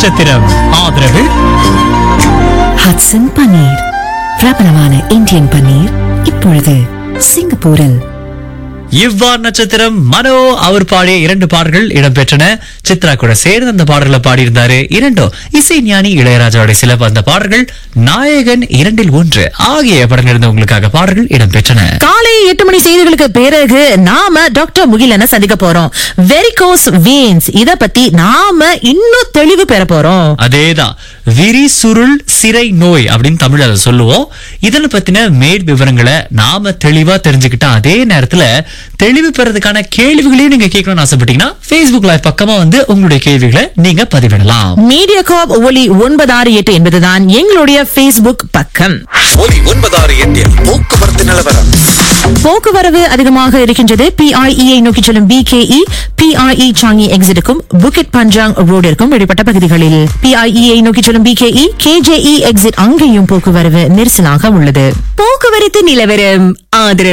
நட்சத்திரம் ஆதரவு ஹட்சன் பன்னீர் பிரபலமான இந்தியன் பன்னீர் இப்பொழுது சிங்கப்பூரில் இவ்வாறு நட்சத்திரம் மனோ அவர் பாடிய இரண்டு பாடல்கள் இடம்பெற்றன சித்ரா கூட சேர்ந்து அந்த பாடல்களை பாடியிருந்தாரு இரண்டும் இசை ஞானி இளையராஜாவுடைய சில அந்த பாடல்கள் நாயகன் இரண்டில் ஒன்று ஆகிய படங்கள் இருந்த உங்களுக்காக பாடல்கள் இடம்பெற்றன காலை எட்டு மணி செய்திகளுக்கு பிறகு நாம டாக்டர் முகிலனை சந்திக்க போறோம் வெரிகோஸ் வீன்ஸ் இத பத்தி நாம இன்னும் தெளிவு பெற போறோம் அதேதான் விரி சுருள் சிறை நோய் அப்படின்னு தமிழ்ல அதை சொல்லுவோம் இதனை பத்தின மேல் விவரங்களை நாம தெளிவா தெரிஞ்சுக்கிட்டா அதே நேரத்துல தெளிவு பெறதுக்கான கேள்விகளையும் நீங்க கேட்கணும்னு ஆசைப்பட்டீங்கன்னா Facebook லைவ் பக்கமா வந்து உங்களுடைய கேள்விகளை நீங்க பதிவிடலாம் மீடியா காப் ஒலி ஒன்பது ஆறு எட்டு என்பதுதான் எங்களுடைய Facebook பக்கம் ஒலி ஒன்பதாறு எட்டில் போக்குவரத்து நிலவரம் போக்குவரவு அதிகமாக இருக்கின்றது பிஐஇஐ நோக்கி செல்லும் பிகேஇ பிஐஇ சாங்கி எக்ஸிட்டுக்கும் புக்கிட் பஞ்சாங் ரோடிற்கும் இடைப்பட்ட பகுதிகளில் பிஐஇஐ நோக்கி செல்லும் பிகேஇ கேஜேஇ எக்ஸிட் அங்கேயும் போக்குவரவு நெரிசலாக உள்ளது போக்குவரத்து நிலவரம் ஆதரவு